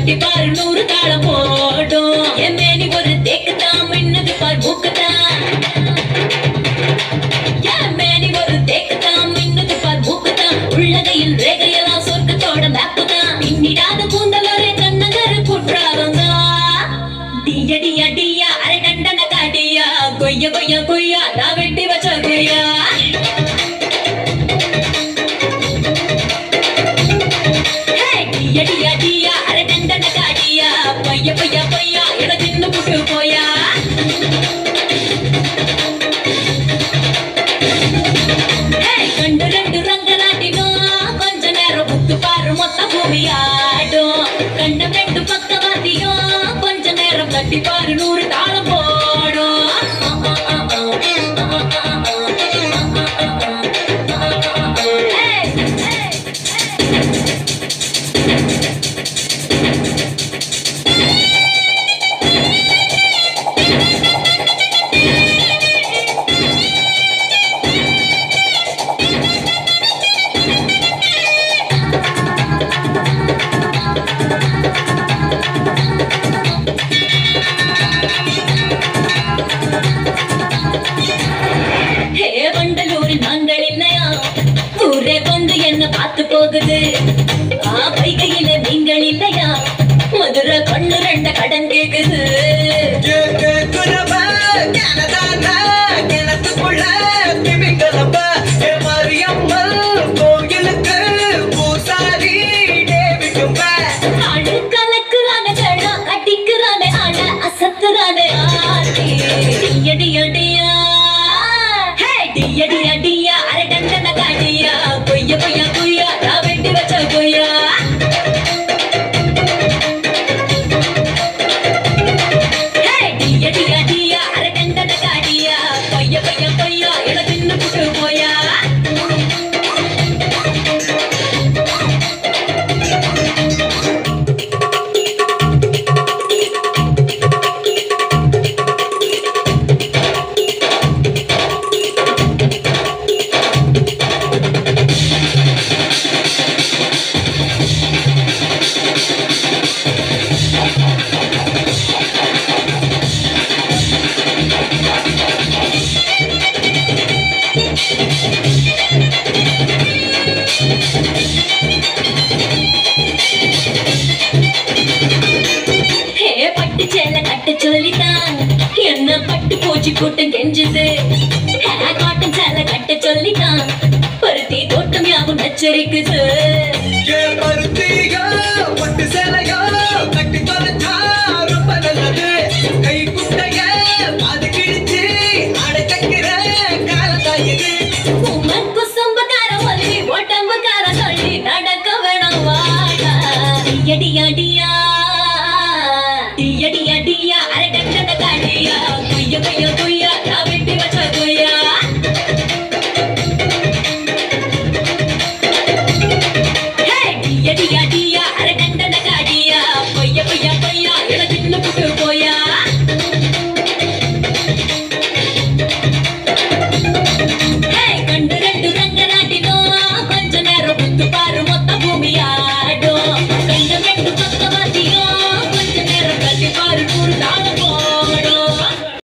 தட்டி பாரு நூறு தாளம் போடும் என் மேனி ஒரு தேக்குதான் மின்னது பார் மூக்குதான் என் மேனி ஒரு தேக்குதான் மின்னது பார் மூக்குதான் உள்ளகையில் ரேகையெல்லாம் சொர்க்கத்தோட மேப்புதான் பின்னிடாத கூந்தல் ஒரே கண்ணகரு குற்றாலம்தான் டியடியா டியா அரை கண்டன காட்டியா கொய்ய கொய்ய கொய்யா நான் வெட்டி வச்ச கொய்யா ஹே, டியா டியா டியா அரை கண்டன காட்டியா பொய்ய பொய்ய பொய்யா என தின்னு புட்டு போயா ஹே, கண்டு ரெண்டு ரங்கராட்டினம் கொஞ்ச நேரம் முத்து பாரு மொத்த பூமியாடும் கண்டம் ரெண்டு பக்கவாத்தியம் கொஞ்ச நேரம் தட்டி பாரு நூறு தாளம் போடும் Hey, hey, ஹே வண்டலூரில் நாங்கள் இல்லையா ஊரே வந்து என்ன பார்த்து போகுது ஆ வைகையில நீங்கள் இல்லையா மதுரை கண்ணு ரெண்ட கடன் கேக்குது கேக்குறவ ஞானதான கிணத்துக்குள்ள திமிங்கலப்ப ஏ மரியம்மன் கோயிலுக்கு பூசாரி டேவிடும்ப ஆடு கலக்குறான கடா அடிக்கிறான ஆட அசத்துறான ஆடி டியடி அடியா ஹே டியடி அடியா அரை டண்டன காடியா பொய்ய பொய்ய பொய்யா நான் வெட்டி வச்ச பொய்யா ஹே டியடி அடியா அரை டண்டன காடியா பொய்ய பொய்ய பொய்யா என தின்னு புட்டு போயா ஹே பட்டு சேல கட்ட சொல்லித்தான் என்ன பட்டு பூச்சி கூட்டம் கெஞ்சுது ஹே காட்டன் சேல கட்ட சொல்லித்தான் பருத்தி தோட்டம் யாவும் நச்சரிக்குது ஏ பருத்தியோ பட்டு சேலையோ கட்டி தொலைச்சா ரொம்ப நல்லது கை குட்டைய அது கிழிச்சு அடைக்கிற காலத்தான் இது உமக்கு சொம்பக்கார மல்லி உடம்புக்கார சொல்லி நடக்க வேணாம் வாடா டியடி அடியா டியடி அடியா அரை டண்டன காடியா கொய்ய கொய்ய கொய்ய